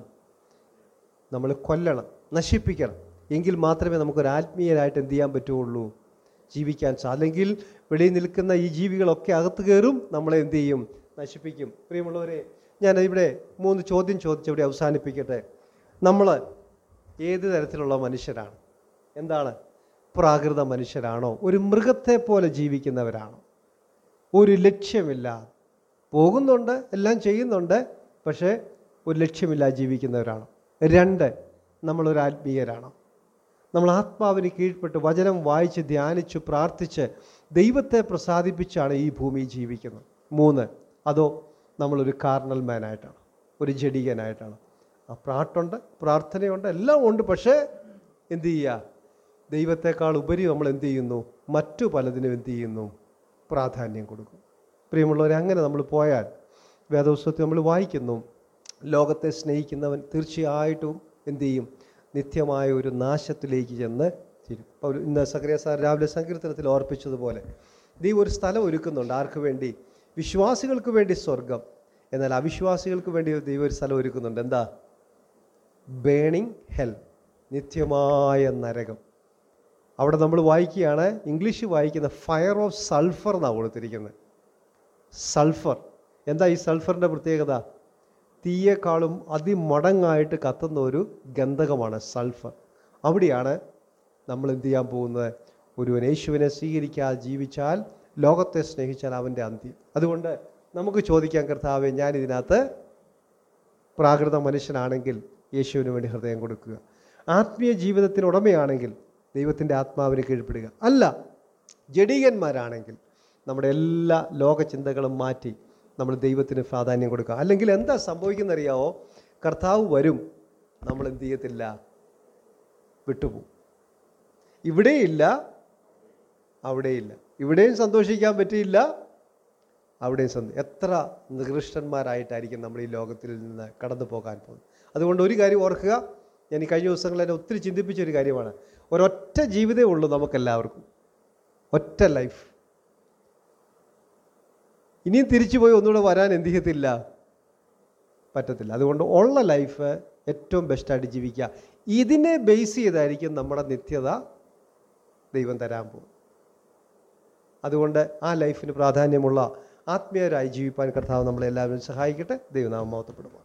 നമ്മൾ കൊല്ലണം നശിപ്പിക്കണം എങ്കിൽ മാത്രമേ നമുക്കൊരു ആത്മീയരായിട്ട് എന്ത് ചെയ്യാൻ പറ്റുള്ളൂ ജീവിക്കാൻ സാ അല്ലെങ്കിൽ വെളിയിൽ നിൽക്കുന്ന ഈ ജീവികളൊക്കെ അകത്ത് കയറും നമ്മളെ എന്ത് ചെയ്യും നശിപ്പിക്കും പ്രിയമുള്ളവരെ ഞാൻ ഇവിടെ മൂന്ന് ചോദ്യം ചോദിച്ച് ഇവിടെ അവസാനിപ്പിക്കട്ടെ നമ്മൾ ഏത് തരത്തിലുള്ള മനുഷ്യരാണ് എന്താണ് പ്രാകൃത മനുഷ്യരാണോ ഒരു മൃഗത്തെ പോലെ ജീവിക്കുന്നവരാണോ ഒരു ലക്ഷ്യമില്ല പോകുന്നുണ്ട് എല്ലാം ചെയ്യുന്നുണ്ട് പക്ഷേ ഒരു ലക്ഷ്യമില്ല ജീവിക്കുന്നവരാണ് രണ്ട് നമ്മളൊരു ആത്മീയരാണ് നമ്മൾ ആത്മാവിന് കീഴ്പ്പെട്ട് വചനം വായിച്ച് ധ്യാനിച്ച് പ്രാർത്ഥിച്ച് ദൈവത്തെ പ്രസാദിപ്പിച്ചാണ് ഈ ഭൂമിയിൽ ജീവിക്കുന്നത് മൂന്ന് അതോ നമ്മളൊരു കാർണൽ മാനായിട്ടാണ് ഒരു ജഡീകനായിട്ടാണ് ആ പ്രാട്ടുണ്ട് പ്രാർത്ഥനയുണ്ട് എല്ലാം ഉണ്ട് പക്ഷേ എന്ത് ചെയ്യുക ദൈവത്തെക്കാൾ ഉപരി നമ്മൾ എന്ത് ചെയ്യുന്നു മറ്റു പലതിനും എന്ത് ചെയ്യുന്നു പ്രാധാന്യം കൊടുക്കും പ്രിയമുള്ളവരെ അങ്ങനെ നമ്മൾ പോയാൽ വേദോത്സവത്തിൽ നമ്മൾ വായിക്കുന്നു ലോകത്തെ സ്നേഹിക്കുന്നവൻ തീർച്ചയായിട്ടും എന്ത് ചെയ്യും നിത്യമായ ഒരു നാശത്തിലേക്ക് ചെന്ന് തീരും അപ്പോൾ ഇന്ന് സക്രിയ സാർ രാവിലെ സങ്കീർത്തനത്തിൽ ഓർപ്പിച്ചതുപോലെ ദൈവം ഒരു സ്ഥലം ഒരുക്കുന്നുണ്ട് ആർക്ക് വേണ്ടി വിശ്വാസികൾക്ക് വേണ്ടി സ്വർഗം എന്നാൽ അവിശ്വാസികൾക്ക് വേണ്ടി ദൈവം ഒരു സ്ഥലം ഒരുക്കുന്നുണ്ട് എന്താ ബേണിംഗ് ഹെൽ നിത്യമായ നരകം അവിടെ നമ്മൾ വായിക്കുകയാണ് ഇംഗ്ലീഷ് വായിക്കുന്ന ഫയർ ഓഫ് സൾഫർ എന്നാണ് കൊടുത്തിരിക്കുന്നത് സൾഫർ എന്താ ഈ സൾഫറിൻ്റെ പ്രത്യേകത തീയേക്കാളും അതിമടങ്ങായിട്ട് കത്തുന്ന ഒരു ഗന്ധകമാണ് സൾഫർ അവിടെയാണ് നമ്മൾ എന്ത് ചെയ്യാൻ പോകുന്നത് ഒരുവൻ യേശുവിനെ സ്വീകരിക്കാതെ ജീവിച്ചാൽ ലോകത്തെ സ്നേഹിച്ചാൽ അവൻ്റെ അന്ത്യം അതുകൊണ്ട് നമുക്ക് ചോദിക്കാൻ കർത്താവെ ഞാൻ ഇതിനകത്ത് പ്രാകൃത മനുഷ്യനാണെങ്കിൽ യേശുവിന് വേണ്ടി ഹൃദയം കൊടുക്കുക ആത്മീയ ജീവിതത്തിന് ഉടമയാണെങ്കിൽ ദൈവത്തിൻ്റെ ആത്മാവിനെ കീഴ്പ്പെടുക അല്ല ജഡീകന്മാരാണെങ്കിൽ നമ്മുടെ എല്ലാ ലോക ചിന്തകളും മാറ്റി നമ്മൾ ദൈവത്തിന് പ്രാധാന്യം കൊടുക്കുക അല്ലെങ്കിൽ എന്താ സംഭവിക്കുന്നറിയാവോ കർത്താവ് വരും നമ്മൾ എന്ത് ചെയ്യത്തില്ല വിട്ടുപോകും ഇവിടെയില്ല അവിടെയില്ല ഇവിടെയും സന്തോഷിക്കാൻ പറ്റിയില്ല അവിടെയും സന്തോ എത്ര നികൃഷ്ടന്മാരായിട്ടായിരിക്കും നമ്മൾ ഈ ലോകത്തിൽ നിന്ന് കടന്നു പോകാൻ പോകുന്നത് അതുകൊണ്ട് ഒരു കാര്യം ഓർക്കുക ഞാൻ ഈ കഴിഞ്ഞ ദിവസങ്ങളിൽ എന്നെ ഒത്തിരി ചിന്തിപ്പിച്ച ഒരു കാര്യമാണ് ഒരൊറ്റ ജീവിതമേ ഉള്ളൂ നമുക്കെല്ലാവർക്കും ഒറ്റ ലൈഫ് ഇനിയും തിരിച്ചു പോയി ഒന്നുകൂടെ വരാൻ എന്ത് ചെയ്യത്തില്ല പറ്റത്തില്ല അതുകൊണ്ട് ഉള്ള ലൈഫ് ഏറ്റവും ബെസ്റ്റായിട്ട് ജീവിക്കുക ഇതിനെ ബേസ് ചെയ്തായിരിക്കും നമ്മുടെ നിത്യത ദൈവം തരാൻ പോകും അതുകൊണ്ട് ആ ലൈഫിന് പ്രാധാന്യമുള്ള ആത്മീയരായി ജീവിപ്പാൻ കർത്താവ് നമ്മളെല്ലാവരും സഹായിക്കട്ടെ ദൈവനാമം മഹത്വപ്പെടുമോ